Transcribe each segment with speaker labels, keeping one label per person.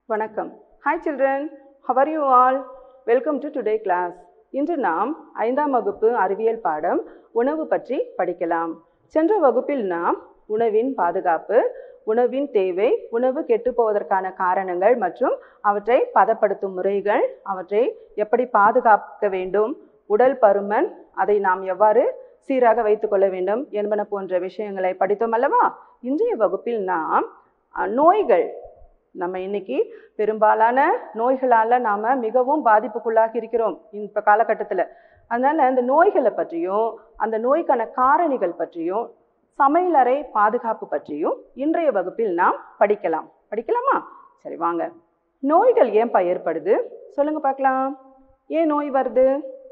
Speaker 1: வணக்கம் hi children how are you all welcome to today class இன்று நாம் ஐந்தாம் வகுப்பு அறிவியல் பாடம் உணவு பற்றி படிக்கலாம் சென்ற வகுப்பில் நாம் உணவின் பாதுகாப்பு உணவின் தேவை உணவு கெட்டுப்போவதற்கான காரணங்கள் மற்றும் அவற்றை பதப்படுத்தும் முறைகள் அவற்றை எப்படி பாதுகாக்க வேண்டும் உடல் பருமன் அதை நாம் எவ்வாறு சீராக வைத்துக்கொள்ள வேண்டும் என்பன போன்ற விஷயங்களை படித்தோம் அல்லவா இன்றைய வகுப்பில் நாம் அஹ், நோய்கள் நம்ம இன்னைக்கு பெரும்பாலான நோய்களால் நாம் மிகவும் பாதிப்புக்குள்ளாகி இருக்கிறோம் இந்த காலகட்டத்தில் அதனால அந்த நோய்களை பற்றியும் அந்த நோய்க்கான காரணிகள் பற்றியும் சமையலறை பாதுகாப்பு பற்றியும் இன்றைய வகுப்பில் நாம் படிக்கலாம் படிக்கலாமா சரி வாங்க நோய்கள் ஏன்பா ஏற்படுது சொல்லுங்க பார்க்கலாம் ஏன் நோய் வருது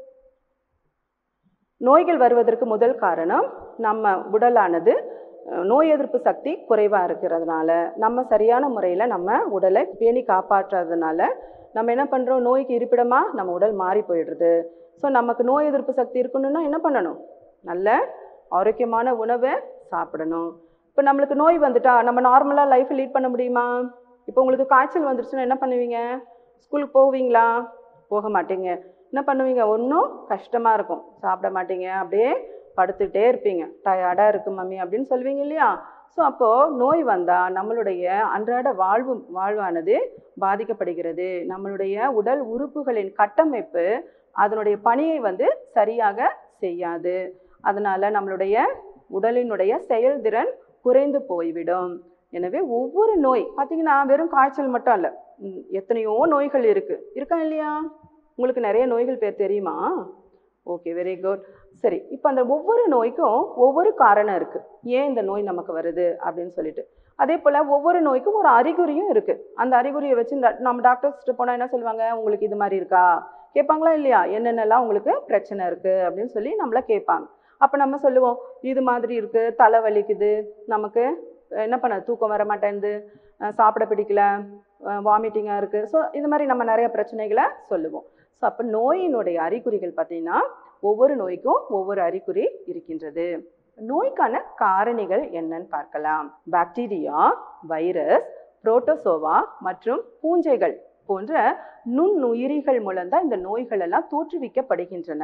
Speaker 1: நோய்கள் வருவதற்கு முதல் காரணம் நம்ம உடலானது அஹ், நோய் எதிர்ப்பு சக்தி குறைவாக இருக்கிறதுனால நம்ம சரியான முறையில் நம்ம உடலை பேணி காப்பாற்றாததுனால நம்ம என்ன பண்ணுறோம் நோய்க்கு இருப்பிடமாக நம்ம உடல் மாறி போயிடுறது ஸோ நமக்கு நோய் எதிர்ப்பு சக்தி இருக்கணும்னா என்ன பண்ணணும் நல்ல ஆரோக்கியமான உணவை சாப்பிடணும் இப்போ நம்மளுக்கு நோய் வந்துட்டா நம்ம நார்மலாக லைஃப் லீட் பண்ண முடியுமா இப்போ உங்களுக்கு காய்ச்சல் வந்துருச்சுன்னா என்ன பண்ணுவீங்க ஸ்கூலுக்கு போவீங்களா போக மாட்டீங்க என்ன பண்ணுவீங்க ஒன்றும் கஷ்டமாக இருக்கும் சாப்பிட மாட்டீங்க அப்படியே படுத்துட்டே இருப்பீங்க டயர்டாக இருக்கு மம்மி அப்படின்னு சொல்லுவீங்க இல்லையா ஸோ அப்போது நோய் வந்தால் நம்மளுடைய அன்றாட வாழ்வு வாழ்வானது பாதிக்கப்படுகிறது நம்மளுடைய உடல் உறுப்புகளின் கட்டமைப்பு அதனுடைய பணியை வந்து சரியாக செய்யாது அதனால நம்மளுடைய உடலினுடைய செயல்திறன் குறைந்து போய்விடும் எனவே ஒவ்வொரு நோய் பார்த்தீங்கன்னா வெறும் காய்ச்சல் மட்டும் இல்லை ம், எத்தனையோ நோய்கள் இருக்கு இருக்கா இல்லையா உங்களுக்கு நிறைய நோய்கள் பேர் தெரியுமா ஓகே வெரி குட் சரி இப்போ அந்த ஒவ்வொரு நோய்க்கும் ஒவ்வொரு காரணம் இருக்கு ஏன் இந்த நோய் நமக்கு வருது அப்படின்னு சொல்லிட்டு அதே போல் ஒவ்வொரு நோய்க்கும் ஒரு அறிகுறியும் இருக்கு அந்த அறிகுறியை வச்சு இந்த நம்ம டாக்டர்ஸ்கிட்ட போனால் என்ன சொல்லுவாங்க உங்களுக்கு இது மாதிரி இருக்கா கேட்பாங்களா இல்லையா என்னென்னலாம் உங்களுக்கு பிரச்சனை இருக்கு அப்படின்னு சொல்லி நம்மள கேட்பாங்க அப்போ நம்ம சொல்லுவோம் இது மாதிரி இருக்கு தலை வலிக்குது நமக்கு என்ன பண்ண தூக்கம் வர மாட்டேங்குது அஹ் சாப்பிட பிடிக்கல வாமிட்டிங்காக இருக்கு ஸோ இது மாதிரி நம்ம நிறைய பிரச்சனைகளை சொல்லுவோம் ஸோ அப்போ நோயினுடைய அறிகுறிகள் பார்த்தீங்கன்னா ஒவ்வொரு நோய்க்கும் ஒவ்வொரு அறிகுறி இருக்கின்றது நோய்க்கான காரணிகள் என்னன்னு பார்க்கலாம் பாக்டீரியா வைரஸ் புரோட்டோசோவா மற்றும் பூஞ்சைகள் போன்ற நுண்ணுயிரிகள் மூலம்தான் இந்த நோய்கள் எல்லாம் தோற்றுவிக்கப்படுகின்றன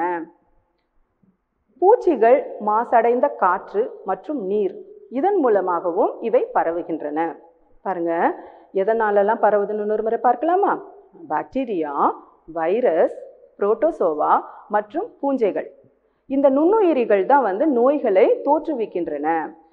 Speaker 1: பூச்சிகள் மாசடைந்த காற்று மற்றும் நீர் இதன் மூலமாகவும் இவை பரவுகின்றன பாருங்க எதனாலலாம் பரவுதுன்னு இன்னொரு முறை பார்க்கலாமா பாக்டீரியா வைரஸ் புரோட்டோசோவா மற்றும் பூஞ்சைகள் இந்த நுண்ணுயிரிகள் தான் வந்து நோய்களை தோற்றுவிக்கின்றன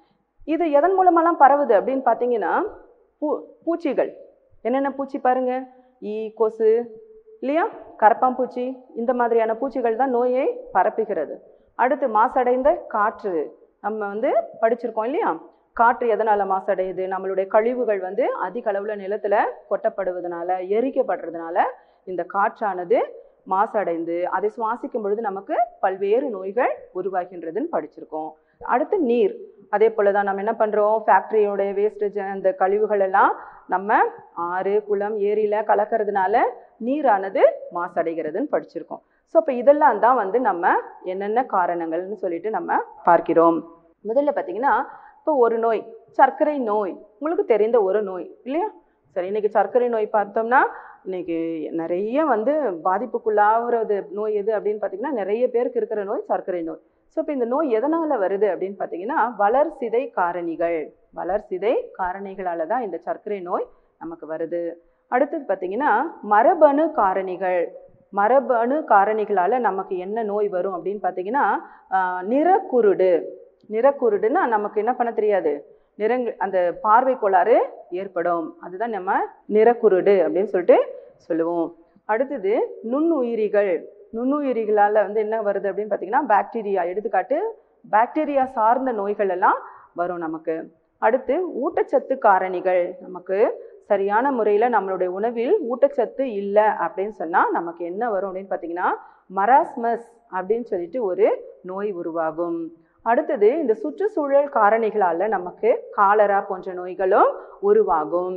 Speaker 1: இது எதன் மூலமெல்லாம் பரவுது அப்படின்னு பார்த்தீங்கன்னா பூ பூச்சிகள் என்னென்ன பூச்சி பாருங்க ஈ கொசு இல்லையா கரப்பாம்பூச்சி இந்த மாதிரியான பூச்சிகள் தான் நோயை பரப்புகிறது அடுத்து மாசடைந்த காற்று நம்ம வந்து படிச்சிருக்கோம் இல்லையா காற்று எதனால மாசடையுது நம்மளுடைய கழிவுகள் வந்து அதிக அளவுல நிலத்துல கொட்டப்படுவதனால எரிக்கப்படுறதுனால இந்த காற்றானது மாசடைந்து அதை சுவாசிக்கும் பொழுது நமக்கு பல்வேறு நோய்கள் உருவாகின்றதுன்னு படிச்சிருக்கோம் அடுத்து நீர் அதே போல தான் நம்ம என்ன பண்றோம் ஃபேக்டரியோடைய வேஸ்டேஜ் அந்த கழிவுகள் எல்லாம் நம்ம ஆறு குளம் ஏரியில கலக்கிறதுனால நீரானது மாசடைகிறதுன்னு படிச்சிருக்கோம் ஸோ அப்போ இதெல்லாம் தான் வந்து நம்ம என்னென்ன காரணங்கள்னு சொல்லிட்டு நம்ம பார்க்கிறோம் முதல்ல பார்த்தீங்கன்னா இப்போ ஒரு நோய் சர்க்கரை நோய் உங்களுக்கு தெரிந்த ஒரு நோய் இல்லையா சரி இன்னைக்கு சர்க்கரை நோய் பார்த்தோம்னா இன்னைக்கு நிறைய வந்து பாதிப்புக்குள்ளாகிறது நோய் எது அப்படின்னு பார்த்தீங்கன்னா நிறைய பேருக்கு இருக்கிற நோய் சர்க்கரை நோய் ஸோ இப்போ இந்த நோய் எதனால வருது அப்படின்னு பார்த்தீங்கன்னா வளர்சிதை காரணிகள் வளர்சிதை காரணிகளால தான் இந்த சர்க்கரை நோய் நமக்கு வருது அடுத்தது பார்த்தீங்கன்னா மரபணு காரணிகள் மரபணு காரணிகளால நமக்கு என்ன நோய் வரும் அப்படின்னு பார்த்தீங்கன்னா ஆஹ், நிறக்குருடு நிறக்குருடுன்னா நமக்கு என்ன பண்ண தெரியாது நிறங் அந்த பார்வை கோளாறு ஏற்படும் அதுதான் நம்ம நிறக்குருடு அப்படின்னு சொல்லிட்டு சொல்லுவோம் அடுத்தது நுண்ணுயிரிகள் நுண்ணுயிரிகளால் வந்து என்ன வருது அப்படின்னு பார்த்தீங்கன்னா பாக்டீரியா எடுத்துக்காட்டு பாக்டீரியா சார்ந்த நோய்கள் எல்லாம் வரும் நமக்கு அடுத்து ஊட்டச்சத்து காரணிகள் நமக்கு சரியான முறையில் நம்மளுடைய உணவில் ஊட்டச்சத்து இல்லை அப்படின்னு சொன்னால் நமக்கு என்ன வரும் அப்படின்னு பார்த்தீங்கன்னா மராஸ்மஸ் அப்படின்னு சொல்லிட்டு ஒரு நோய் உருவாகும் அடுத்தது இந்த சுற்றுச்சூழல் காரணிகளால் நமக்கு காலரா போன்ற நோய்களும் உருவாகும்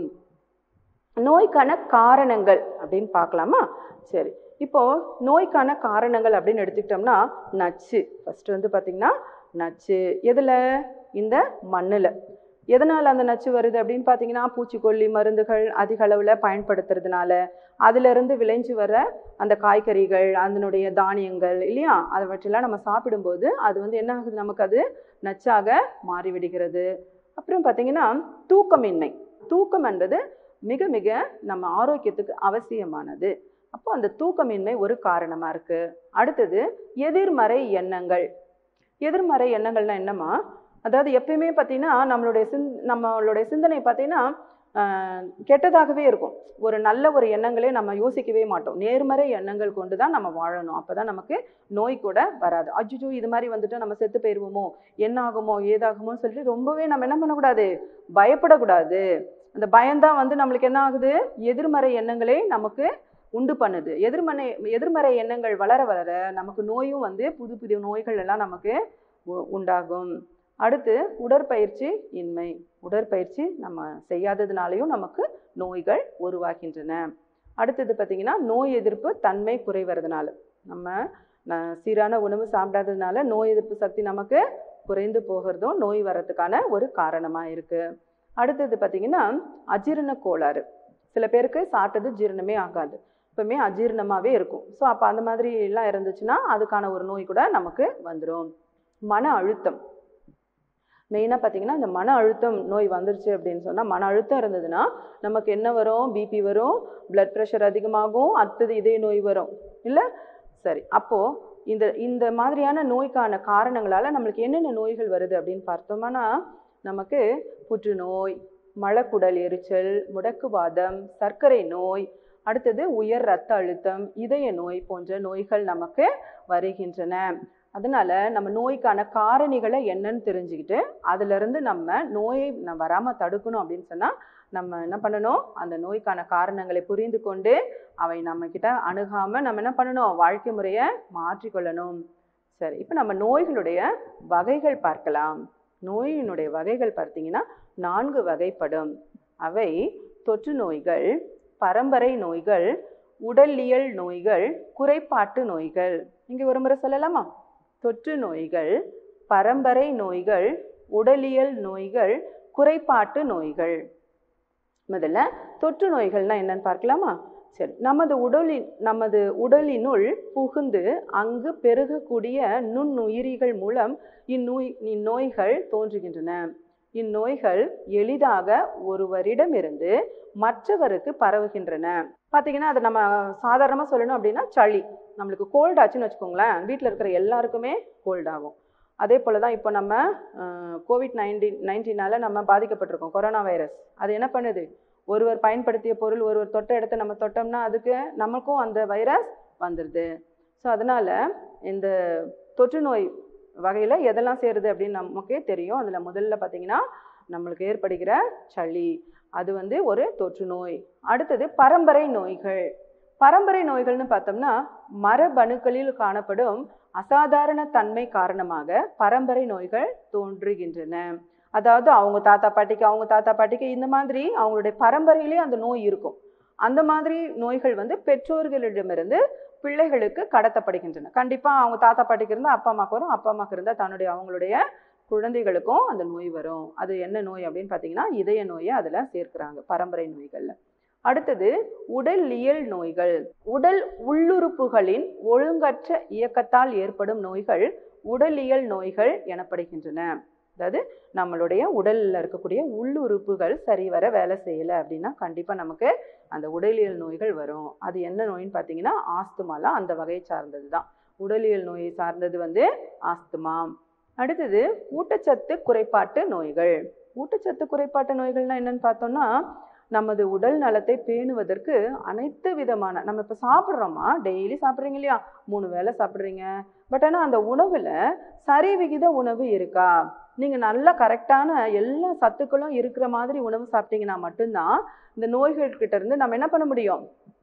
Speaker 1: நோய்க்கான காரணங்கள் அப்படின்னு பார்க்கலாமா சரி இப்போ நோய்க்கான காரணங்கள் அப்படின்னு எடுத்துக்கிட்டோம்னா நச்சு ஃபர்ஸ்ட் வந்து பார்த்தீங்கன்னா நச்சு எதில் இந்த மண்ணில் எதனால் அந்த நச்சு வருது அப்படின்னு பார்த்தீங்கன்னா பூச்சிக்கொல்லி மருந்துகள் அதிக அளவில் பயன்படுத்துறதுனால அதிலிருந்து விளைஞ்சு வர அந்த காய்கறிகள் அதனுடைய தானியங்கள் இல்லையா அவற்றெல்லாம் நம்ம சாப்பிடும்போது அது வந்து என்ன ஆகுது நமக்கு அது நச்சாக மாறிவிடுகிறது அப்புறம் பார்த்தீங்கன்னா தூக்கமின்மை தூக்கம் என்பது மிக மிக நம்ம ஆரோக்கியத்துக்கு அவசியமானது அப்போ அந்த தூக்கமின்மை ஒரு காரணமாக இருக்கு அடுத்தது எதிர்மறை எண்ணங்கள் எதிர்மறை எண்ணங்கள்னா என்னம்மா அதாவது எப்பயுமே பார்த்தீங்கன்னா நம்மளுடைய சிந் நம்மளுடைய சிந்தனை பார்த்தீங்கன்னா ஆஹ், கெட்டதாகவே இருக்கும் ஒரு நல்ல ஒரு எண்ணங்களே நம்ம யோசிக்கவே மாட்டோம் நேர்மறை எண்ணங்கள் கொண்டு தான் நம்ம வாழணும் அப்போ தான் நமக்கு நோய் கூட வராது அஜுஜோ இது மாதிரி வந்துட்டு நம்ம செத்து போயிடுவோமோ என்ன ஆகுமோ ஏதாகுமோன்னு சொல்லிட்டு ரொம்பவே நம்ம என்ன பண்ணக்கூடாது பயப்படக்கூடாது அந்த பயம்தான் வந்து நம்மளுக்கு என்ன ஆகுது எதிர்மறை எண்ணங்களே நமக்கு உண்டு பண்ணுது எதிர்மறை எதிர்மறை எண்ணங்கள் வளர வளர நமக்கு நோயும் வந்து புது புது நோய்கள் எல்லாம் நமக்கு உ- உண்டாகும் அடுத்து உடற்பயிற்சி இன்மை உடற்பயிற்சி நம்ம செய்யாததுனாலையும் நமக்கு நோய்கள் உருவாகின்றன அடுத்தது பார்த்தீங்கன்னா நோய் எதிர்ப்பு தன்மை குறைவறதுனால நம்ம ந- சீரான உணவு சாப்பிடாததுனால நோய் எதிர்ப்பு சக்தி நமக்கு குறைந்து போகிறதும் நோய் வர்றதுக்கான ஒரு காரணமாக இருக்கு அடுத்தது பார்த்தீங்கன்னா அஜீரண கோளாறு சில பேருக்கு சாப்பிட்டது ஜீரணமே ஆகாது எப்பவுமே அஜீரணமாகவே இருக்கும் ஸோ அப்போ அந்த மாதிரி எல்லாம் இருந்துச்சுன்னா அதுக்கான ஒரு நோய் கூட நமக்கு வந்துடும் மன அழுத்தம் மெயினாக பார்த்தீங்கன்னா இந்த மன அழுத்தம் நோய் வந்துருச்சு அப்படின்னு சொன்னால் மன அழுத்தம் இருந்ததுன்னா நமக்கு என்ன வரும் பிபி வரும் பிளட் ப்ரெஷர் அதிகமாகும் அடுத்தது இதய நோய் வரும் இல்லை சரி அப்போது இந்த இந்த மாதிரியான நோய்க்கான காரணங்களால் நம்மளுக்கு என்னென்ன நோய்கள் வருது அப்படின்னு பார்த்தோம்னா நமக்கு புற்றுநோய் மலக்குடல் எரிச்சல் முடக்குவாதம் சர்க்கரை நோய் அடுத்தது உயர் ரத்த அழுத்தம் இதய நோய் போன்ற நோய்கள் நமக்கு வருகின்றன அதனால நம்ம நோய்க்கான காரணிகளை என்னன்னு தெரிஞ்சுக்கிட்டு அதிலிருந்து நம்ம நோயை ந- வராம தடுக்கணும் அப்படின்னு சொன்னா நம்ம என்ன பண்ணணும் அந்த நோய்க்கான காரணங்களை புரிந்து கொண்டு அவை நம்ம கிட்ட அணுகாம நம்ம என்ன பண்ணணும் வாழ்க்கை முறையை மாற்றிக்கொள்ளணும் சரி இப்போ நம்ம நோய்களுடைய வகைகள் பார்க்கலாம் நோயினுடைய வகைகள் பார்த்தீங்கன்னா நான்கு வகைப்படும் அவை தொற்று நோய்கள் பரம்பரை நோய்கள் உடலியல் நோய்கள் குறைபாட்டு நோய்கள் இங்கே ஒரு முறை சொல்லலாமா தொற்று நோய்கள் பரம்பரை நோய்கள் உடலியல் நோய்கள் குறைபாட்டு நோய்கள் முதல்ல தொற்று நோய்கள்னா என்னன்னு பார்க்கலாமா சரி நமது உடலின் நமது உடலினுள் புகுந்து அங்கு பெருகக்கூடிய நுண்ணுயிரிகள் மூலம் இந்நோய் இந்நோய்கள் தோன்றுகின்றன இந்நோய்கள் எளிதாக ஒருவரிடமிருந்து மற்றவருக்கு பரவுகின்றன பார்த்தீங்கன்னா அது நம்ம சாதாரணமாக சொல்லணும் அப்படின்னா சளி நம்மளுக்கு கோல்ட் ஆச்சுன்னு வச்சுக்கோங்களேன் வீட்டில் இருக்கிற எல்லாருக்குமே கோல்ட் ஆகும் அதே போல் தான் இப்போ நம்ம கோவிட் நைன்டீன் நைன்டீனால நம்ம பாதிக்கப்பட்டிருக்கோம் கொரோனா வைரஸ் அது என்ன பண்ணுது ஒருவர் பயன்படுத்திய பொருள் ஒருவர் தொட்ட இடத்த நம்ம தொட்டோம்னா அதுக்கு நமக்கும் அந்த வைரஸ் வந்துடுது ஸோ அதனால் இந்த தொற்று நோய் வகையில் எதெல்லாம் சேருது அப்படின்னு நமக்கே தெரியும் அதில் முதல்ல பார்த்தீங்கன்னா நம்மளுக்கு ஏற்படுகிற சளி அது வந்து ஒரு தொற்று நோய் அடுத்தது பரம்பரை நோய்கள் பரம்பரை நோய்கள்னு பார்த்தோம்னா மரபணுக்களில் காணப்படும் அசாதாரண தன்மை காரணமாக பரம்பரை நோய்கள் தோன்றுகின்றன அதாவது அவங்க தாத்தா பாட்டிக்கு அவங்க தாத்தா பாட்டிக்கு இந்த மாதிரி அவங்களுடைய பரம்பரையிலே அந்த நோய் இருக்கும் அந்த மாதிரி நோய்கள் வந்து பெற்றோர்களிடமிருந்து பிள்ளைகளுக்கு கடத்தப்படுகின்றன கண்டிப்பாக அவங்க தாத்தா பாட்டிக்கு இருந்தால் அப்பா அம்மாவுக்கு வரும் அப்பா அம்மாவுக்கு இருந்தால் தன்னுடைய அவங்களுடைய குழந்தைகளுக்கும் அந்த நோய் வரும் அது என்ன நோய் அப்படின்னு பார்த்தீங்கன்னா இதய நோயை அதில் சேர்க்கிறாங்க பரம்பரை நோய்களில் அடுத்தது உடலியல் நோய்கள் உடல் உள்ளுறுப்புகளின் ஒழுங்கற்ற இயக்கத்தால் ஏற்படும் நோய்கள் உடலியல் நோய்கள் எனப்படுகின்றன அதாவது நம்மளுடைய உடலில் இருக்கக்கூடிய உள்ளுறுப்புகள் சரிவர வேலை செய்யலை அப்படின்னா கண்டிப்பாக நமக்கு அந்த உடலியல் நோய்கள் வரும் அது என்ன நோயின்னு பார்த்தீங்கன்னா ஆஸ்துமாலாம் அந்த வகையை சார்ந்தது தான் உடலியல் நோயை சார்ந்தது வந்து ஆஸ்துமா அடுத்தது ஊட்டச்சத்து குறைபாட்டு நோய்கள் ஊட்டச்சத்து குறைபாட்டு நோய்கள்னா என்னன்னு பார்த்தோம்னா நமது உடல் நலத்தை பேணுவதற்கு அனைத்து விதமான நம்ம இப்போ சாப்பிட்றோமா டெய்லி சாப்பிட்றீங்க இல்லையா மூணு வேளை சாப்பிட்றீங்க பட் ஆனால் அந்த உணவில் சரி விகித உணவு இருக்கா நீங்கள் நல்ல கரெக்டான எல்லா சத்துக்களும் இருக்கிற மாதிரி உணவு சாப்பிட்டீங்கன்னா மட்டும்தான் இந்த நோய்கள் கிட்ட இருந்து நம்ம என்ன பண்ண முடியும்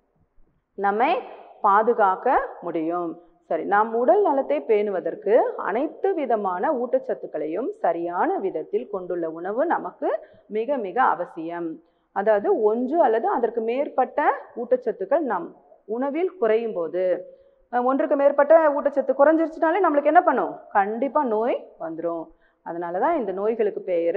Speaker 1: நம்மை பாதுகாக்க முடியும் சரி நம் உடல் நலத்தை பேணுவதற்கு அனைத்து விதமான ஊட்டச்சத்துக்களையும் சரியான விதத்தில் கொண்டுள்ள உணவு நமக்கு மிக மிக அவசியம் அதாவது ஒன்று அல்லது அதற்கு மேற்பட்ட ஊட்டச்சத்துக்கள் நம் உணவில் குறையும் போது அஹ், ஒன்றுக்கு மேற்பட்ட ஊட்டச்சத்து குறைஞ்சிருச்சுனாலே நம்மளுக்கு என்ன பண்ணும் கண்டிப்பாக நோய் வந்துடும் அதனால தான் இந்த நோய்களுக்கு பெயர்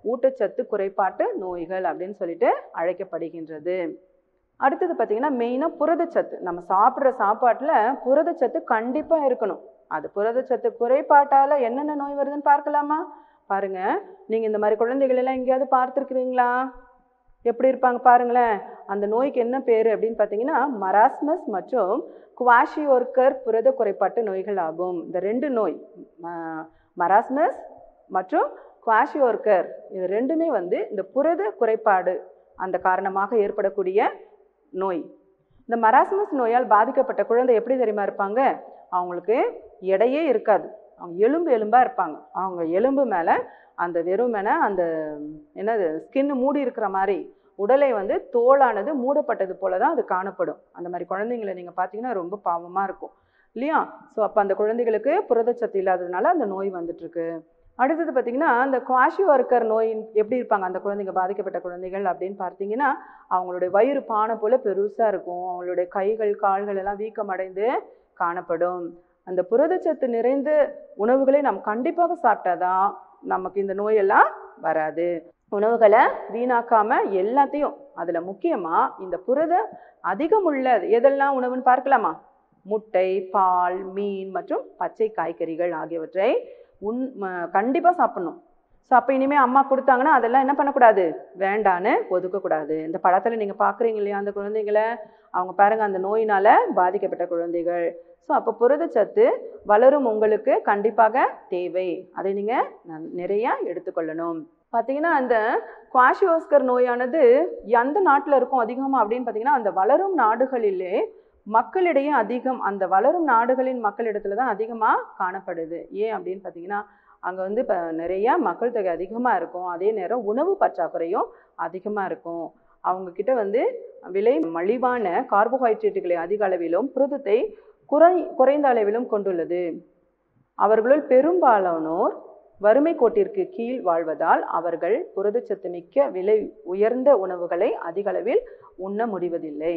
Speaker 1: ஊட்டச்சத்து குறைபாட்டு நோய்கள் அப்படின்னு சொல்லிட்டு அழைக்கப்படுகின்றது அடுத்தது பார்த்தீங்கன்னா மெயினாக புரதச்சத்து நம்ம சாப்பிட்ற சாப்பாட்டில் புரதச்சத்து கண்டிப்பாக இருக்கணும் அது புரதச்சத்து குறைபாட்டால் என்னென்ன நோய் வருதுன்னு பார்க்கலாமா பாருங்க நீங்கள் இந்த மாதிரி குழந்தைகள் எல்லாம் எங்கேயாவது பார்த்துருக்குறீங்களா எப்படி இருப்பாங்க பாருங்களேன் அந்த நோய்க்கு என்ன பேர் அப்படின்னு பார்த்தீங்கன்னா மராஸ்மஸ் மற்றும் குவாஷியோர்கர் புரத குறைபாட்டு நோய்கள் ஆகும் இந்த ரெண்டு நோய் ம- மராஸ்மஸ் மற்றும் குவாஷியோர்கர் இது ரெண்டுமே வந்து இந்த புரத குறைபாடு அந்த காரணமாக ஏற்படக்கூடிய நோய் இந்த மராஸ்மஸ் நோயால் பாதிக்கப்பட்ட குழந்தை எப்படி தெரியுமா இருப்பாங்க அவங்களுக்கு எடையே இருக்காது அவங்க எலும்பு எலும்பாக இருப்பாங்க அவங்க எலும்பு மேலே அந்த வெறுமன அந்த என்னது ஸ்கின் மூடி இருக்கிற மாதிரி உடலை வந்து தோலானது மூடப்பட்டது போல தான் அது காணப்படும் அந்த மாதிரி குழந்தைங்களை நீங்கள் பார்த்தீங்கன்னா ரொம்ப பாவமாக இருக்கும் இல்லையா ஸோ அப்போ அந்த குழந்தைகளுக்கு புரதச்சத்து இல்லாததுனால அந்த நோய் வந்துட்டு இருக்கு அடுத்தது பார்த்தீங்கன்னா அந்த குவாஷி ஒர்க்கர் நோய் எப்படி இருப்பாங்க அந்த குழந்தைங்க பாதிக்கப்பட்ட குழந்தைகள் அப்படின்னு பார்த்தீங்கன்னா அவங்களுடைய வயிறு பானை போல பெருசாக இருக்கும் அவங்களுடைய கைகள் கால்கள் எல்லாம் வீக்கம் அடைந்து காணப்படும் அந்த புரதச்சத்து நிறைந்த உணவுகளை நாம் கண்டிப்பாக சாப்பிட்டாதான் நமக்கு இந்த நோயெல்லாம் வராது உணவுகளை வீணாக்காம எல்லாத்தையும் அதுல முக்கியமா இந்த புரத அதிகம் உள்ள எதெல்லாம் உணவுன்னு பார்க்கலாமா முட்டை பால் மீன் மற்றும் பச்சை காய்கறிகள் ஆகியவற்றை உன் ம- கண்டிப்பா சாப்பிடணும் ஸோ அப்போ இனிமே அம்மா கொடுத்தாங்கன்னா அதெல்லாம் என்ன பண்ணக்கூடாது வேண்டான்னு ஒதுக்கக்கூடாது இந்த படத்துல நீங்க பாக்குறீங்க இல்லையா அந்த குழந்தைங்களை அவங்க பாருங்க அந்த நோயினால பாதிக்கப்பட்ட குழந்தைகள் ஸோ அப்போ புரதச்சத்து வளரும் உங்களுக்கு கண்டிப்பாக தேவை அதை நீங்க ந- நிறைய எடுத்துக்கொள்ளணும் பார்த்தீங்கன்னா அந்த குவாஷியோஸ்கர் நோயானது எந்த நாட்டில் இருக்கும் அதிகமாக அப்படின்னு பார்த்தீங்கன்னா அந்த வளரும் நாடுகளிலே மக்களிடையே அதிகம் அந்த வளரும் நாடுகளின் மக்களிடத்துல தான் அதிகமாக காணப்படுது ஏன் அப்படின்னு பார்த்தீங்கன்னா அங்கே வந்து இப்போ நிறைய மக்கள் தொகை அதிகமாக இருக்கும் அதே நேரம் உணவு பற்றாக்குறையும் அதிகமாக இருக்கும் அவங்க கிட்ட வந்து விலை மலிவான கார்போஹைட்ரேட்டுகளை அதிக அளவிலும் புரதத்தை குறை குறைந்த அளவிலும் கொண்டுள்ளது அவர்களுள் பெரும்பாலானோர் வறுமை கோட்டிற்கு கீழ் வாழ்வதால் அவர்கள் புரதச்சத்து மிக்க விலை உயர்ந்த உணவுகளை அதிக அளவில் உண்ண முடிவதில்லை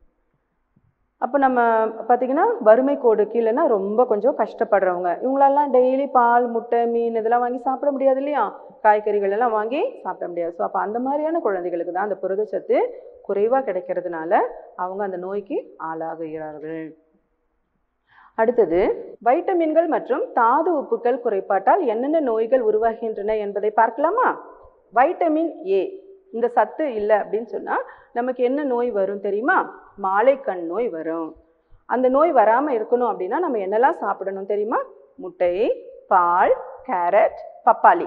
Speaker 1: அப்போ நம்ம பார்த்தீங்கன்னா வறுமை கோடு கீழேனா ரொம்ப கொஞ்சம் கஷ்டப்படுறவங்க இவங்களெல்லாம் டெய்லி பால் முட்டை மீன் இதெல்லாம் வாங்கி சாப்பிட முடியாது இல்லையா காய்கறிகள் எல்லாம் வாங்கி சாப்பிட முடியாது ஸோ அப்போ அந்த மாதிரியான குழந்தைகளுக்கு தான் அந்த புரதச்சத்து குறைவாக கிடைக்கிறதுனால அவங்க அந்த நோய்க்கு ஆளாகுகிறார்கள் அடுத்தது வைட்டமின்கள் மற்றும் தாது உப்புக்கள் குறைபாட்டால் என்னென்ன நோய்கள் உருவாகின்றன என்பதை பார்க்கலாமா வைட்டமின் ஏ இந்த சத்து இல்லை அப்படின்னு சொன்னா நமக்கு என்ன நோய் வரும் தெரியுமா மாலைக்கண் நோய் வரும் அந்த நோய் வராம இருக்கணும் அப்படின்னா நம்ம என்னெல்லாம் சாப்பிடணும் தெரியுமா முட்டை பால் கேரட் பப்பாளி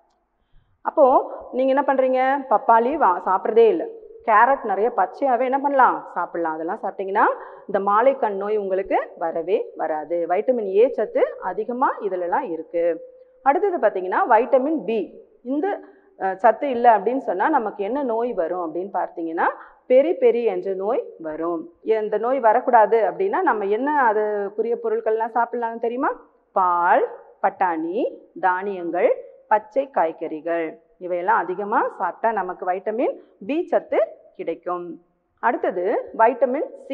Speaker 1: அப்போ நீங்க என்ன பண்றீங்க பப்பாளி வா சாப்பிட்றதே இல்லை கேரட் நிறைய பச்சையாவே என்ன பண்ணலாம் சாப்பிடலாம் அதெல்லாம் சாப்பிட்டீங்கன்னா இந்த மாலைக்கண் நோய் உங்களுக்கு வரவே வராது வைட்டமின் ஏ சத்து அதிகமாக இதிலெல்லாம் இருக்கு அடுத்தது பார்த்தீங்கன்னா வைட்டமின் பி இந்த அஹ், சத்து இல்லை அப்படின்னு சொன்னால் நமக்கு என்ன நோய் வரும் அப்படின்னு பார்த்தீங்கன்னா பெரி பெரி என்ற நோய் வரும் இந்த நோய் வரக்கூடாது அப்படின்னா நம்ம என்ன அதுக்குரிய பொருட்கள்லாம் சாப்பிடலாம் தெரியுமா பால் பட்டாணி தானியங்கள் பச்சை காய்கறிகள் இவையெல்லாம் அதிகமாக சாப்பிட்டா நமக்கு வைட்டமின் பி சத்து கிடைக்கும் அடுத்தது வைட்டமின் சி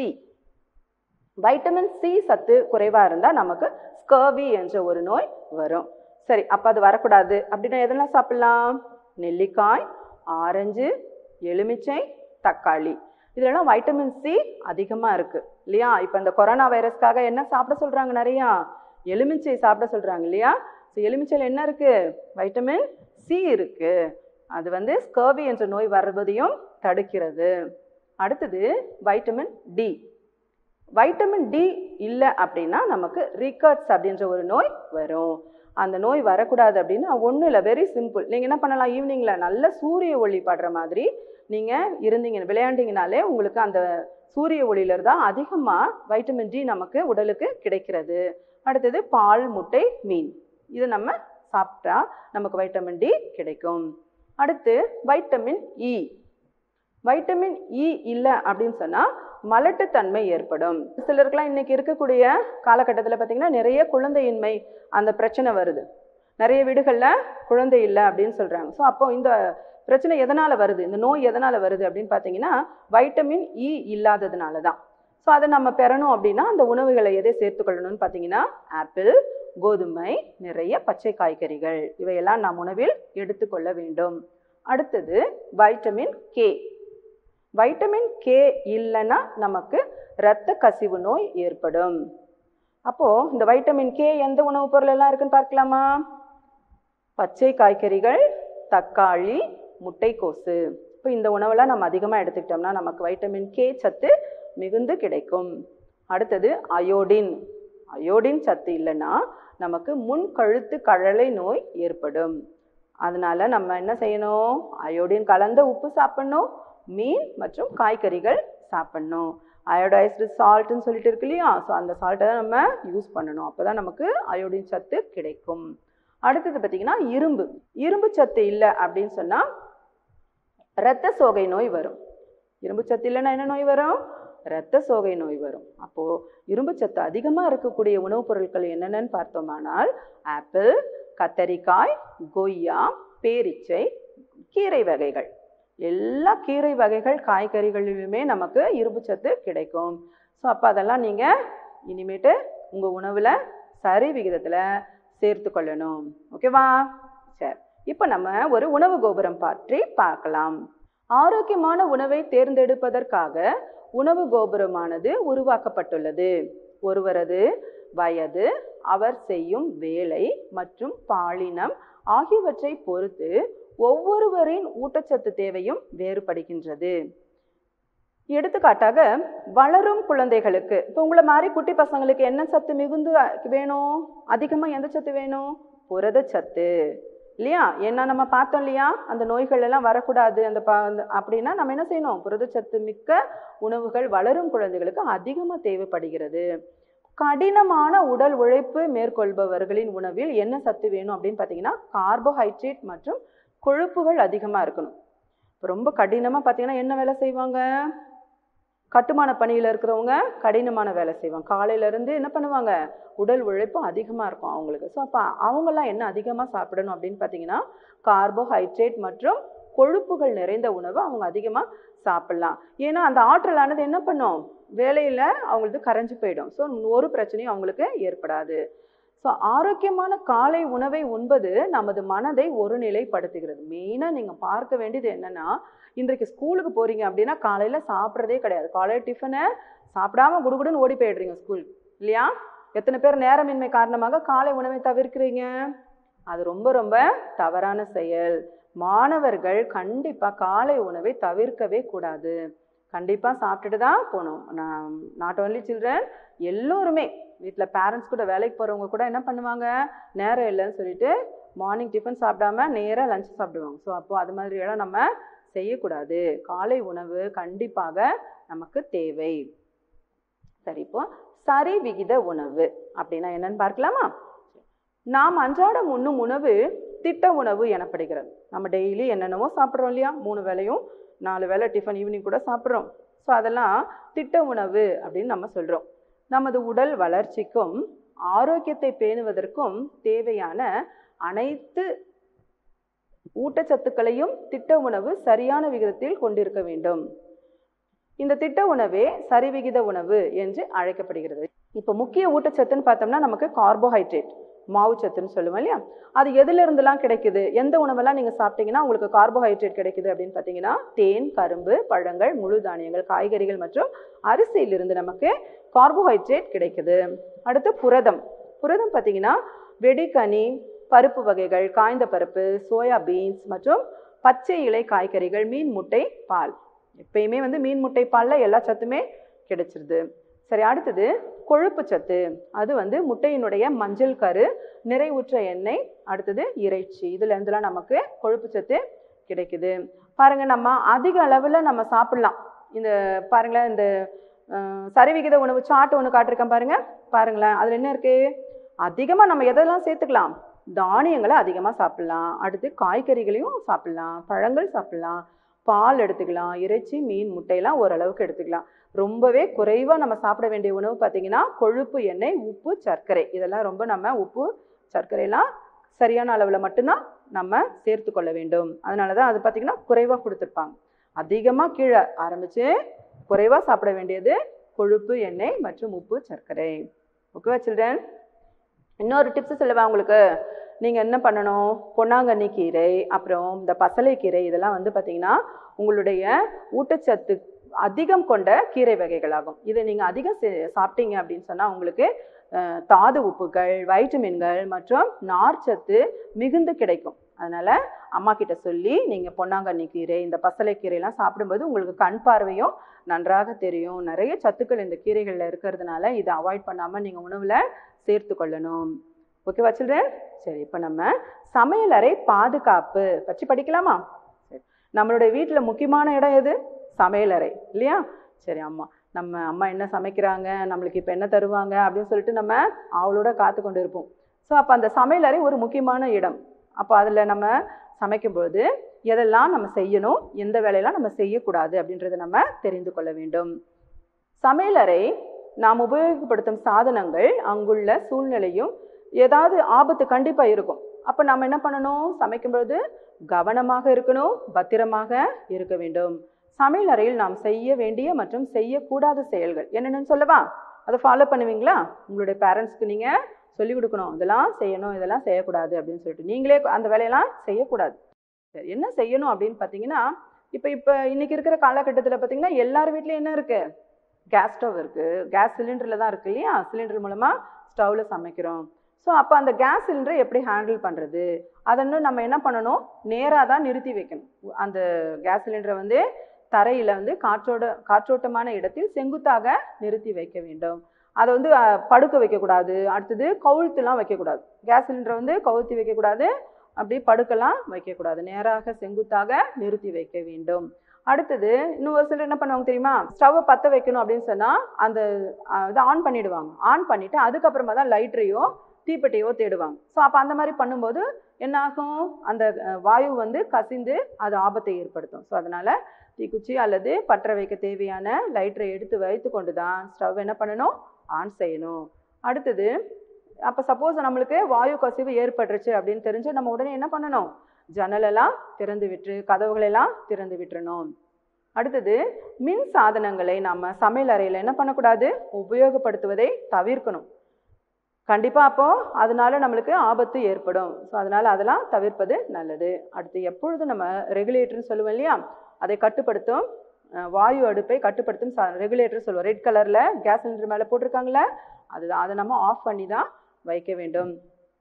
Speaker 1: வைட்டமின் சி சத்து குறைவாக இருந்தால் நமக்கு ஸ்கர்வி என்ற ஒரு நோய் வரும் சரி அப்போ அது வரக்கூடாது அப்படின்னா எதெல்லாம் சாப்பிடலாம் நெல்லிக்காய் ஆரஞ்சு எலுமிச்சை தக்காளி இதெல்லாம் வைட்டமின் சி அதிகமாக இருக்குது இல்லையா இப்போ இந்த கொரோனா வைரஸ்க்காக என்ன சாப்பிட சொல்கிறாங்க நிறையா எலுமிச்சை சாப்பிட சொல்கிறாங்க இல்லையா ஸோ எலுமிச்சையில் என்ன இருக்குது வைட்டமின் சி இருக்குது அது வந்து ஸ்கர்வி என்ற நோய் வருவதையும் தடுக்கிறது அடுத்தது வைட்டமின் டி வைட்டமின் டி இல்லை அப்படின்னா நமக்கு ரிகர்ட்ஸ் அப்படின்ற ஒரு நோய் வரும் அந்த நோய் வரக்கூடாது அப்படின்னா ஒன்றும் இல்லை வெரி சிம்பிள் நீங்கள் என்ன பண்ணலாம் ஈவினிங்கில் நல்ல சூரிய ஒளி படுற மாதிரி நீங்கள் இருந்தீங்க விளையாண்டீங்கனாலே உங்களுக்கு அந்த சூரிய ஒளியில தான் அதிகமாக வைட்டமின் டி நமக்கு உடலுக்கு கிடைக்கிறது அடுத்தது பால் முட்டை மீன் இது நம்ம சாப்பிட்டா நமக்கு வைட்டமின் டி கிடைக்கும் அடுத்து வைட்டமின் இ வைட்டமின் இ இல்லை அப்படின்னு சொன்னால் மலட்டுத்தன்மை ஏற்படும் சிலருக்குலாம் இன்னைக்கு இருக்கக்கூடிய காலகட்டத்தில் பார்த்தீங்கன்னா நிறைய குழந்தையின்மை அந்த பிரச்சனை வருது நிறைய வீடுகளில் குழந்தை இல்லை அப்படின்னு சொல்கிறாங்க ஸோ அப்போ இந்த பிரச்சனை எதனால் வருது இந்த நோய் எதனால் வருது அப்படின்னு பார்த்தீங்கன்னா வைட்டமின் இ இல்லாததுனால தான் ஸோ ஸோ அதை நம்ம பெறணும் அப்படின்னா அந்த உணவுகளை எதை சேர்த்துக்கொள்ளணும்னு பார்த்தீங்கன்னா ஆப்பிள் கோதுமை நிறைய பச்சை காய்கறிகள் இவையெல்லாம் நாம் உணவில் எடுத்துக்கொள்ள வேண்டும் அடுத்தது வைட்டமின் கே வைட்டமின் கே இல்லைன்னா நமக்கு இரத்த கசிவு நோய் ஏற்படும் அப்போ இந்த வைட்டமின் கே எந்த உணவுப் பொருள் எல்லாம் இருக்குன்னு பார்க்கலாமா பச்சை காய்கறிகள் தக்காளி முட்டைக்கோசு இப்போ இந்த உணவெல்லாம் நம்ம அதிகமாக எடுத்துக்கிட்டோம்னா நமக்கு வைட்டமின் கே சத்து மிகுந்து கிடைக்கும் அடுத்தது அயோடின் அயோடின் சத்து இல்லைன்னா நமக்கு முன் கழுத்து கழலை நோய் ஏற்படும் அதனால நம்ம என்ன செய்யணும் அயோடின் கலந்த உப்பு சாப்பிடணும் மீன் மற்றும் காய்கறிகள் சாப்பிடணும் அயோடைஸ்டு சால்ட்னு சொல்லிட்டு இருக்கு இல்லையா ஸோ அந்த சால்ட்டை தான் நம்ம யூஸ் பண்ணணும் அப்போ தான் நமக்கு அயோடின் சத்து கிடைக்கும் அடுத்தது பார்த்தீங்கன்னா இரும்பு இரும்பு சத்து இல்லை அப்படின்னு சொன்னால் இரத்த சோகை நோய் வரும் இரும்பு சத்து இல்லைன்னா என்ன நோய் வரும் இரத்த சோகை நோய் வரும் அப்போ இரும்பு சத்து அதிகமாக இருக்கக்கூடிய உணவுப் பொருட்கள் என்னென்னு பார்த்தோமானால் ஆப்பிள் கத்தரிக்காய் கொய்யா பேரிச்சை கீரை வகைகள் எல்லா கீரை வகைகள் காய்கறிகளிலுமே நமக்கு இரும்பு சத்து கிடைக்கும் ஸோ அப்போ அதெல்லாம் நீங்கள் இனிமேட்டு உங்கள் உணவில் சரி விகிதத்தில் சேர்த்து கொள்ளணும் ஓகேவா சரி இப்போ நம்ம ஒரு உணவு கோபுரம் பற்றி பார்க்கலாம் ஆரோக்கியமான உணவை தேர்ந்தெடுப்பதற்காக உணவு கோபுரமானது உருவாக்கப்பட்டுள்ளது ஒருவரது வயது அவர் செய்யும் வேலை மற்றும் பாலினம் ஆகியவற்றை பொறுத்து ஒவ்வொருவரின் ஊட்டச்சத்து தேவையும் வேறுபடுகின்றது எடுத்துக்காட்டாக வளரும் குழந்தைகளுக்கு இப்போ உங்களை மாதிரி குட்டி பசங்களுக்கு என்ன சத்து மிகுந்து வேணும் அதிகமாக எந்த சத்து வேணும் புரதச்சத்து இல்லையா ஏன்னா நம்ம பார்த்தோம் இல்லையா அந்த நோய்கள் எல்லாம் வரக்கூடாது அந்த ப அந்த- அப்படின்னா நம்ம என்ன செய்யணும் புரதச்சத்து மிக்க உணவுகள் வளரும் குழந்தைகளுக்கு அதிகமாக தேவைப்படுகிறது கடினமான உடல் உழைப்பு மேற்கொள்பவர்களின் உணவில் என்ன சத்து வேணும் அப்படின்னு பார்த்தீங்கன்னா கார்போஹைட்ரேட் மற்றும் கொழுப்புகள் அதிகமாக இருக்கணும் இப்போ ரொம்ப கடினமாக பார்த்தீங்கன்னா என்ன வேலை செய்வாங்க கட்டுமான பணியில் இருக்கிறவங்க கடினமான வேலை செய்வாங்க காலையிலேருந்து என்ன பண்ணுவாங்க உடல் உழைப்பு அதிகமாக இருக்கும் அவங்களுக்கு ஸோ அப்போ அவங்கெல்லாம் என்ன அதிகமாக சாப்பிடணும் அப்படின்னு பார்த்தீங்கன்னா கார்போஹைட்ரேட் மற்றும் கொழுப்புகள் நிறைந்த உணவை அவங்க அதிகமாக சாப்பிடலாம் ஏன்னா அந்த ஆற்றலானது என்ன பண்ணும் வேலையில் அவங்களுக்கு கரைஞ்சு போயிடும் ஸோ ஒரு பிரச்சனையும் அவங்களுக்கு ஏற்படாது ஸோ ஆரோக்கியமான காலை உணவை உண்பது நமது மனதை ஒருநிலைப்படுத்துகிறது மெயினாக நீங்கள் பார்க்க வேண்டியது என்னன்னா இன்றைக்கு ஸ்கூலுக்கு போறீங்க அப்படின்னா காலையில் சாப்பிட்றதே கிடையாது காலையில் டிஃபனை சாப்பிடாம குடுகுடுன்னு ஓடி போயிடுறீங்க ஸ்கூல் இல்லையா எத்தனை பேர் நேரமின்மை காரணமாக காலை உணவை தவிர்க்கிறீங்க அது ரொம்ப ரொம்ப தவறான செயல் மாணவர்கள் கண்டிப்பாக காலை உணவை தவிர்க்கவே கூடாது கண்டிப்பாக சாப்பிட்டுட்டு தான் போகணும் நான் நாட் ஓன்லி சில்ட்ரன் எல்லோருமே வீட்டில் பேரண்ட்ஸ் கூட வேலைக்கு போகிறவங்க கூட என்ன பண்ணுவாங்க நேரம் இல்லைன்னு சொல்லிட்டு மார்னிங் டிஃபன் சாப்பிடாம நேராக லஞ்ச் சாப்பிடுவாங்க ஸோ அப்போ அது மாதிரி எல்லாம் நம்ம செய்யக்கூடாது காலை உணவு கண்டிப்பாக நமக்கு தேவை சரி இப்போ சரி விகித உணவு அப்படின்னா என்னன்னு பார்க்கலாமா நாம் அன்றாடம் உண்ணும் உணவு திட்ட உணவு எனப்படுகிறது நம்ம டெய்லி என்னென்னவோ சாப்பிட்றோம் இல்லையா மூணு வேளையும் நாலு வேளை டிஃபன் ஈவினிங் கூட சாப்பிட்றோம் ஸோ அதெல்லாம் திட்ட உணவு அப்படின்னு நம்ம சொல்கிறோம் நமது உடல் வளர்ச்சிக்கும் ஆரோக்கியத்தை பேணுவதற்கும் தேவையான அனைத்து ஊட்டச்சத்துக்களையும் திட்ட உணவு சரியான விகிதத்தில் கொண்டிருக்க வேண்டும் இந்த திட்ட உணவே சரிவிகித உணவு என்று அழைக்கப்படுகிறது இப்போ முக்கிய ஊட்டச்சத்துன்னு பார்த்தோம்னா நமக்கு கார்போஹைட்ரேட் மாவுச்சத்துன்னு சொல்லுவோம் இல்லையா அது எதுல இருந்தெல்லாம் கிடைக்குது எந்த உணவெல்லாம் நீங்க சாப்பிட்டீங்கன்னா உங்களுக்கு கார்போஹைட்ரேட் கிடைக்குது அப்படின்னு பார்த்தீங்கன்னா தேன் கரும்பு பழங்கள் முழு தானியங்கள் காய்கறிகள் மற்றும் அரிசியிலிருந்து நமக்கு கார்போஹைட்ரேட் கிடைக்குது அடுத்து புரதம் புரதம் பார்த்தீங்கன்னா வெடிக்கனி பருப்பு வகைகள் காய்ந்த பருப்பு சோயா பீன்ஸ் மற்றும் பச்சை இலை காய்கறிகள் மீன் முட்டை பால் எப்பயுமே வந்து மீன் முட்டை பாலில் எல்லா சத்துமே கிடைச்சிருது சரி அடுத்தது கொழுப்பு சத்து அது வந்து முட்டையினுடைய மஞ்சள் கரு நிறைவுற்ற எண்ணெய் அடுத்தது இறைச்சி இதுல இருந்துலாம் நமக்கு கொழுப்பு சத்து கிடைக்குது பாருங்க நம்ம அதிக அளவில் நம்ம சாப்பிடலாம் இந்த பாருங்களேன் இந்த அஹ், சரிவிகித உணவு சாட்டு ஒன்று காட்டிருக்கேன் பாருங்க பாருங்களேன் அதில் என்ன இருக்கு அதிகமாக நம்ம எதெல்லாம் சேர்த்துக்கலாம் தானியங்களை அதிகமாக சாப்பிடலாம் அடுத்து காய்கறிகளையும் சாப்பிடலாம் பழங்கள் சாப்பிடலாம் பால் எடுத்துக்கலாம் இறைச்சி மீன் முட்டையெல்லாம் ஓரளவுக்கு எடுத்துக்கலாம் ரொம்பவே குறைவாக நம்ம சாப்பிட வேண்டிய உணவு பார்த்தீங்கன்னா கொழுப்பு எண்ணெய் உப்பு சர்க்கரை இதெல்லாம் ரொம்ப நம்ம உப்பு சர்க்கரையெல்லாம் சரியான அளவில் மட்டும்தான் நம்ம சேர்த்து கொள்ள வேண்டும் அதனால தான் அது பார்த்தீங்கன்னா குறைவாக கொடுத்துருப்பாங்க அதிகமாக கீழே ஆரம்பித்து குறைவாக சாப்பிட வேண்டியது கொழுப்பு எண்ணெய் மற்றும் உப்பு சர்க்கரை ஓகேவா சில்ட்ரன் இன்னொரு டிப்ஸ் சொல்லவா உங்களுக்கு நீங்கள் என்ன பண்ணணும் பொன்னாங்கண்ணி கீரை அப்புறம் இந்த பசலை கீரை இதெல்லாம் வந்து பார்த்தீங்கன்னா உங்களுடைய ஊட்டச்சத்து அதிகம் கொண்ட கீரை வகைகளாகும் இதை நீங்கள் அதிகம் சே- சாப்பிட்டீங்க அப்படின்னு சொன்னால் உங்களுக்கு அஹ், தாது உப்புகள் வைட்டமின்கள் மற்றும் நார்ச்சத்து மிகுந்து கிடைக்கும் அதனால் அம்மா கிட்ட சொல்லி நீங்கள் பொன்னாங்கண்ணி கீரை இந்த பசலை கீரைலாம் சாப்பிடும்போது உங்களுக்கு கண் பார்வையும் நன்றாக தெரியும் நிறைய சத்துக்கள் இந்த கீரைகளில் இருக்கிறதுனால இதை அவாய்ட் பண்ணாமல் நீங்கள் உணவில் சேர்த்து கொள்ளணும் ஓகேவா சில்ட்ரன் சரி இப்போ நம்ம சமையலறை பாதுகாப்பு பற்றி படிக்கலாமா சரி நம்மளுடைய வீட்டில் முக்கியமான இடம் எது சமையலறை இல்லையா சரி அம்மா நம்ம அம்மா என்ன சமைக்கிறாங்க நம்மளுக்கு இப்போ என்ன தருவாங்க அப்படின்னு சொல்லிட்டு நம்ம அவளோட காத்து கொண்டு இருப்போம் ஸோ அப்போ அந்த சமையலறை ஒரு முக்கியமான இடம் அப்போ அதில் நம்ம சமைக்கும்போது எதெல்லாம் நம்ம செய்யணும் எந்த வேலையெல்லாம் நம்ம செய்யக்கூடாது அப்படின்றத நம்ம தெரிந்து கொள்ள வேண்டும் சமையலறை நாம் உபயோகப்படுத்தும் சாதனங்கள் அங்குள்ள சூழ்நிலையும் ஏதாவது ஆபத்து கண்டிப்பாக இருக்கும் அப்போ நம்ம என்ன பண்ணணும் சமைக்கும்பொழுது கவனமாக இருக்கணும் பத்திரமாக இருக்க வேண்டும் சமையல் அறையில் நாம் செய்ய வேண்டிய மற்றும் செய்யக்கூடாத செயல்கள் என்னென்னு சொல்லவா அதை ஃபாலோ பண்ணுவீங்களா உங்களுடைய பேரண்ட்ஸ்க்கு நீங்கள் சொல்லிக் கொடுக்கணும் இதெல்லாம் செய்யணும் இதெல்லாம் செய்யக்கூடாது அப்படின்னு சொல்லிட்டு நீங்களே அந்த வேலையெல்லாம் செய்யக்கூடாது சரி என்ன செய்யணும் அப்படின்னு பார்த்தீங்கன்னா இப்போ இப்போ இன்னைக்கு இருக்கிற காலகட்டத்தில் பார்த்தீங்கன்னா எல்லார் வீட்லேயும் என்ன இருக்கு கேஸ் ஸ்டவ் இருக்கு கேஸ் சிலிண்டரில் தான் இருக்கு இல்லையா சிலிண்டர் மூலமாக ஸ்டவ்வில் சமைக்கிறோம் ஸோ அப்போ அந்த கேஸ் சிலிண்டரை எப்படி ஹேண்டில் பண்ணுறது அதன்னு நம்ம என்ன பண்ணணும் நேராக தான் நிறுத்தி வைக்கணும் அந்த கேஸ் சிலிண்டரை வந்து தரையில் வந்து காற்றோட காற்றோட்டமான இடத்தில் செங்குத்தாக நிறுத்தி வைக்க வேண்டும் அதை வந்து அஹ், படுக்க வைக்கக்கூடாது அடுத்தது கவுழ்த்துலாம் வைக்கக்கூடாது கேஸ் சிலிண்டரை வந்து கவுழ்த்தி வைக்கக்கூடாது அப்படி படுக்கலாம் வைக்கக்கூடாது நேராக செங்குத்தாக நிறுத்தி வைக்க வேண்டும் அடுத்தது இன்னும் ஒரு சிலர் என்ன பண்ணுவாங்க தெரியுமா ஸ்டவ்வை பற்ற வைக்கணும் அப்படின்னு சொன்னால் அந்த அஹ், இதை ஆன் பண்ணிடுவாங்க ஆன் பண்ணிவிட்டு அதுக்கப்புறமா தான் லைட்டரையோ தீப்பெட்டியோ தேடுவாங்க ஸோ அப்போ அந்த மாதிரி பண்ணும்போது என்ன ஆகும் அந்த அஹ், வாயு வந்து கசிந்து அது ஆபத்தை ஏற்படுத்தும் ஸோ அதனால் தீக்குச்சி அல்லது பற்ற வைக்க தேவையான லைட்டரை எடுத்து வைத்து கொண்டு தான் ஸ்டவ் என்ன பண்ணணும் ஆன் செய்யணும் அடுத்தது அப்போ சப்போஸ் நம்மளுக்கு வாயு கசிவு ஏற்பட்டுருச்சு அப்படின்னு தெரிஞ்சு நம்ம உடனே என்ன பண்ணணும் ஜன்னலெல்லாம் திறந்து விட்டு கதவுகளெல்லாம் திறந்து விட்டுறணும் அடுத்தது மின் சாதனங்களை நம்ம சமையல் அறையில் என்ன பண்ணக்கூடாது உபயோகப்படுத்துவதை தவிர்க்கணும் கண்டிப்பாக அப்போ அதனால நம்மளுக்கு ஆபத்து ஏற்படும் ஸோ அதனால அதெல்லாம் தவிர்ப்பது நல்லது அடுத்து எப்பொழுதும் நம்ம ரெகுலேட்டர்னு சொல்லுவோம் இல்லையா அதை கட்டுப்படுத்தும் அஹ், வாயு அடுப்பை கட்டுப்படுத்தும் ரெகுலேட்டர் சொல்லுவோம் ரெட் கலரில் கேஸ் சிலிண்டர் மேலே போட்டிருக்காங்களே அதுதான் அதை நம்ம ஆஃப் பண்ணி தான் வைக்க வேண்டும்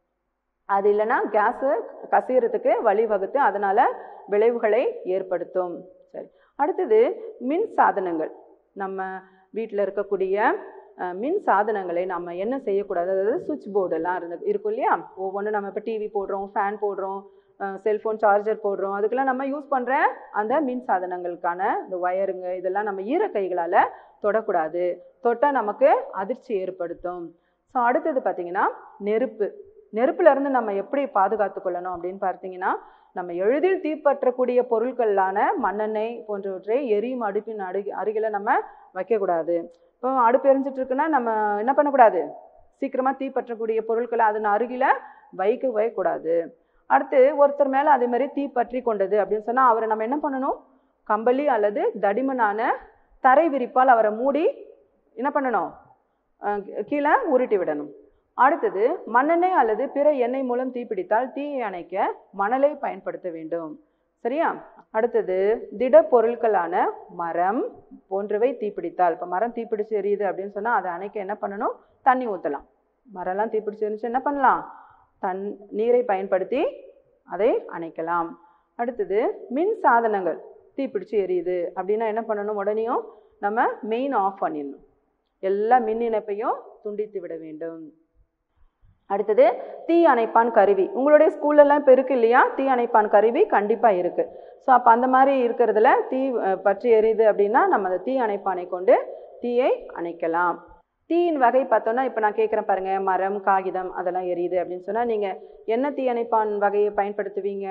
Speaker 1: அது இல்லைன்னா கேஸு கசியறதுக்கு வழிவகுத்து அதனால விளைவுகளை ஏற்படுத்தும் சரி அடுத்தது மின் சாதனங்கள் நம்ம வீட்டில் இருக்கக்கூடிய அஹ், மின் சாதனங்களை நம்ம என்ன செய்யக்கூடாது அதாவது சுவிட்ச் போர்டெல்லாம் இருந்து இருக்கும் இல்லையா ஒவ்வொன்றும் நம்ம இப்போ டிவி போடுறோம் ஃபேன் போடுறோம் செல்ஃபோன் சார்ஜர் போடுறோம் அதுக்கெல்லாம் நம்ம யூஸ் பண்ணுற அந்த மின் சாதனங்களுக்கான இந்த ஒயருங்க இதெல்லாம் நம்ம ஈர கைகளால் தொடக்கூடாது தொட்டால் நமக்கு அதிர்ச்சி ஏற்படுத்தும் ஸோ அடுத்தது பார்த்தீங்கன்னா நெருப்பு நெருப்புல இருந்து நம்ம எப்படி பாதுகாத்து கொள்ளணும் அப்படின்னு பார்த்தீங்கன்னா நம்ம எளிதில் தீப்பற்றக்கூடிய பொருட்களான மண்ணெண்ணெய் போன்றவற்றை எரியும் அடுப்பின் அடு அருகில நம்ம வைக்கக்கூடாது இப்போ அடுப்பு எரிஞ்சிட்டு இருக்குன்னா நம்ம என்ன பண்ணக்கூடாது சீக்கிரமா தீப்பற்றக்கூடிய பொருட்களை அதன் அருகில வைக்கவே கூடாது அடுத்து ஒருத்தர் மேல அதே மாதிரி தீ பற்றி கொண்டது அப்படின்னு சொன்னா அவரை நம்ம என்ன பண்ணணும் கம்பளி அல்லது தடிமனான தரை விரிப்பால் அவரை மூடி என்ன பண்ணணும் அஹ் கீழே உருட்டி விடணும் அடுத்தது மண்ணெண்ணெய் அல்லது பிற எண்ணெய் மூலம் தீப்பிடித்தால் தீயை அணைக்க மணலை பயன்படுத்த வேண்டும் சரியா அடுத்தது திட பொருட்களான மரம் போன்றவை தீப்பிடித்தால் இப்போ மரம் தீப்பிடிச்சு எரியுது அப்படின்னு சொன்னால் அதை அணைக்க என்ன பண்ணணும் தண்ணி ஊற்றலாம் மரம்லாம் தீப்பிடிச்சு எரிஞ்சு என்ன பண்ணலாம் தன் நீரை பயன்படுத்தி அதை அணைக்கலாம் அடுத்தது மின் சாதனங்கள் தீப்பிடிச்சு எரியுது அப்படின்னா என்ன பண்ணணும் உடனேயும் நம்ம மெயின் ஆஃப் பண்ணிடணும் எல்லா மின் இணைப்பையும் துண்டித்து விட வேண்டும் அடுத்தது தீ அணைப்பான் கருவி உங்களுடைய ஸ்கூல்லலாம் இப்போ இருக்கு இல்லையா தீ அணைப்பான் கருவி கண்டிப்பாக இருக்கு ஸோ அப்போ அந்த மாதிரி இருக்கிறதுல தீ அஹ், பற்றி எரியுது அப்படின்னா நம்ம அந்த தீ அணைப்பானை கொண்டு தீயை அணைக்கலாம் தீயின் வகை பார்த்தோன்னா இப்போ நான் கேட்குறேன் பாருங்க மரம் காகிதம் அதெல்லாம் எரியுது அப்படின்னு சொன்னால் நீங்கள் என்ன தீ அணைப்பான் வகையை பயன்படுத்துவீங்க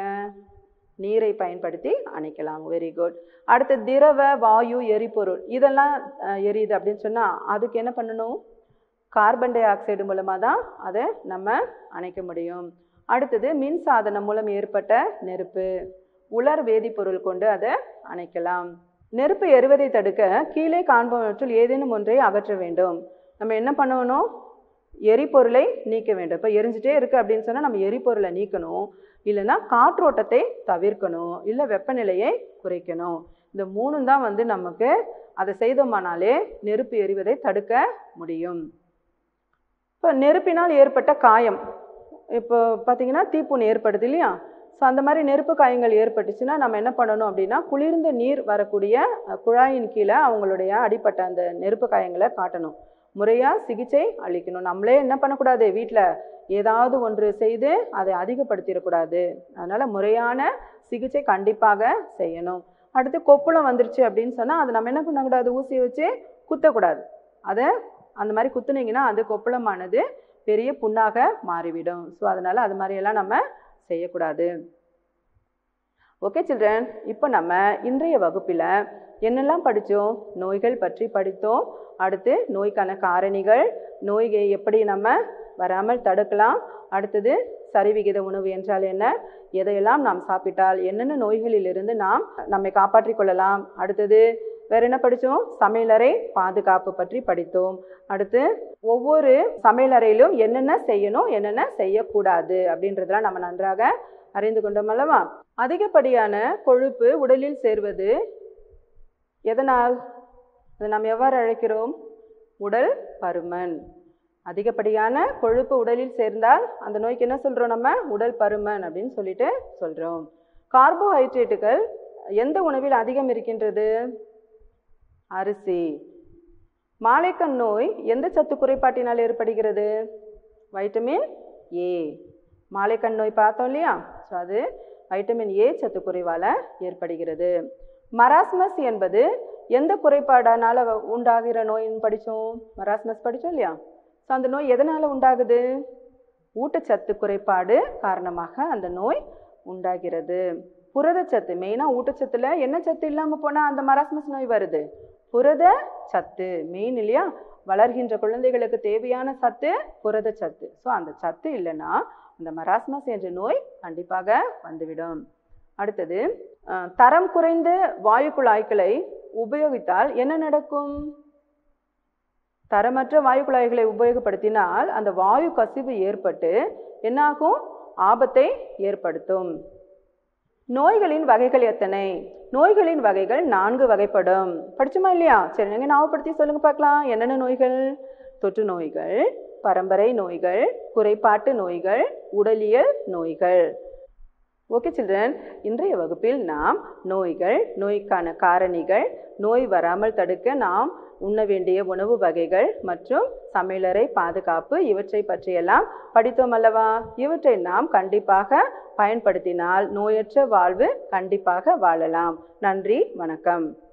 Speaker 1: நீரை பயன்படுத்தி அணைக்கலாம் வெரி குட் அடுத்து திரவ வாயு எரிபொருள் இதெல்லாம் அஹ், எரியுது அப்படின்னு சொன்னால் அதுக்கு என்ன பண்ணணும் கார்பன் டை ஆக்சைடு மூலமாக தான் அதை நம்ம அணைக்க முடியும் அடுத்தது மின் சாதனம் மூலம் ஏற்பட்ட நெருப்பு உலர் வேதிப்பொருள் கொண்டு அதை அணைக்கலாம் நெருப்பு எரிவதை தடுக்க கீழே காண்பவற்றுள் ஏதேனும் ஒன்றை அகற்ற வேண்டும் நம்ம என்ன பண்ணணும் எரிபொருளை நீக்க வேண்டும் இப்போ எரிஞ்சிட்டே இருக்கு அப்படின்னு சொன்னால் நம்ம எரிபொருளை நீக்கணும் இல்லைன்னா காற்றோட்டத்தை தவிர்க்கணும் இல்லை வெப்பநிலையை குறைக்கணும் இந்த மூணும் தான் வந்து நமக்கு அதை செய்தோமானாலே நெருப்பு எரிவதை தடுக்க முடியும் இப்போ நெருப்பினால் ஏற்பட்ட காயம் இப்போ பார்த்தீங்கன்னா தீப்புண் ஏற்படுது இல்லையா ஸோ அந்த மாதிரி நெருப்பு காயங்கள் ஏற்பட்டுச்சுன்னா நம்ம என்ன பண்ணணும் அப்படின்னா குளிர்ந்த நீர் வரக்கூடிய அஹ், குழாயின் கீழே அவங்களுடைய அடிப்பட்ட அந்த நெருப்பு காயங்களை காட்டணும் முறையாக சிகிச்சை அளிக்கணும் நம்மளே என்ன பண்ணக்கூடாது வீட்டில் ஏதாவது ஒன்று செய்து அதை அதிகப்படுத்திடக்கூடாது அதனால் முறையான சிகிச்சை கண்டிப்பாக செய்யணும் அடுத்து கொப்புளம் வந்துருச்சு அப்படின்னு சொன்னால் அதை நம்ம என்ன பண்ணக்கூடாது ஊசியை வச்சு குத்தக்கூடாது அதை அந்த மாதிரி குத்துனீங்கன்னா அது கொப்புளமானது பெரிய புண்ணாக மாறிவிடும் ஸோ அதனால் அது மாதிரியெல்லாம் நம்ம செய்யக்கூடாது ஓகே சில்ட்ரன் இப்போ நம்ம இன்றைய வகுப்பில் என்னெல்லாம் படித்தோம் நோய்கள் பற்றி படித்தோம் அடுத்து நோய்க்கான காரணிகள் நோயை எப்படி நம்ம வராமல் தடுக்கலாம் அடுத்தது சரிவிகித உணவு என்றால் என்ன எதையெல்லாம் நாம் சாப்பிட்டால் என்னென்ன நோய்களிலிருந்து நாம் நம்மை காப்பாற்றிக் கொள்ளலாம் அடுத்தது வேற என்ன படித்தோம் சமையலறை பாதுகாப்பு பற்றி படித்தோம் அடுத்து ஒவ்வொரு சமையலறையிலும் என்னென்ன செய்யணும் என்னென்ன செய்யக்கூடாது அப்படின்றதெல்லாம் நம்ம நன்றாக அறிந்து கொண்டோம் அல்லவா அதிகப்படியான கொழுப்பு உடலில் சேர்வது எதனால் அதை நாம் எவ்வாறு அழைக்கிறோம் உடல் பருமன் அதிகப்படியான கொழுப்பு உடலில் சேர்ந்தால் அந்த நோய்க்கு என்ன சொல்கிறோம் நம்ம உடல் பருமன் அப்படின்னு சொல்லிட்டு சொல்கிறோம் கார்போஹைட்ரேட்டுகள் எந்த உணவில் அதிகம் இருக்கின்றது அரிசி மாலைக்கண் நோய் எந்த சத்து குறைபாட்டினால் ஏற்படுகிறது வைட்டமின் ஏ மாலைக்கண் நோய் பார்த்தோம் இல்லையா ஸோ அது வைட்டமின் ஏ சத்து குறைவால் ஏற்படுகிறது மராஸ்மஸ் என்பது எந்த குறைபாடானால வ- உண்டாகிற நோயின்னு படித்தோம் மராஸ்மஸ் படித்தோம் இல்லையா ஸோ அந்த நோய் எதனால் உண்டாகுது ஊட்டச்சத்து குறைபாடு காரணமாக அந்த நோய் உண்டாகிறது புரதச்சத்து மெயினாக ஊட்டச்சத்தில் என்ன சத்து இல்லாமல் போனால் அந்த மராஸ்மஸ் நோய் வருது புரத சத்து மெயின் இல்லையா வளர்கின்ற குழந்தைகளுக்கு தேவையான சத்து புரத சத்து ஸோ அந்த சத்து இல்லைன்னா அந்த மராஸ்மஸ் என்ற நோய் கண்டிப்பாக வந்துவிடும் அடுத்தது அஹ், தரம் குறைந்த வாயு குழாய்களை உபயோகித்தால் என்ன நடக்கும் தரமற்ற வாயு குழாய்களை உபயோகப்படுத்தினால் அந்த வாயு கசிவு ஏற்பட்டு என்னாகும் ஆபத்தை ஏற்படுத்தும் நோய்களின் வகைகள் எத்தனை நோய்களின் வகைகள் நான்கு வகைப்படும் படிச்சுமா இல்லையா சரி நீங்க ஞாபகப்படுத்தி சொல்லுங்க பார்க்கலாம் என்னென்ன நோய்கள் தொற்று நோய்கள் பரம்பரை நோய்கள் குறைபாட்டு நோய்கள் உடலியல் நோய்கள் ஓகே சில்ட்ரன் இன்றைய வகுப்பில் நாம் நோய்கள் நோய்க்கான காரணிகள் நோய் வராமல் தடுக்க நாம் உண்ண வேண்டிய உணவு வகைகள் மற்றும் சமையலறை பாதுகாப்பு இவற்றை பற்றியெல்லாம் படித்தோம் அல்லவா இவற்றை நாம் கண்டிப்பாக பயன்படுத்தினால் நோயற்ற வாழ்வு கண்டிப்பாக வாழலாம் நன்றி வணக்கம்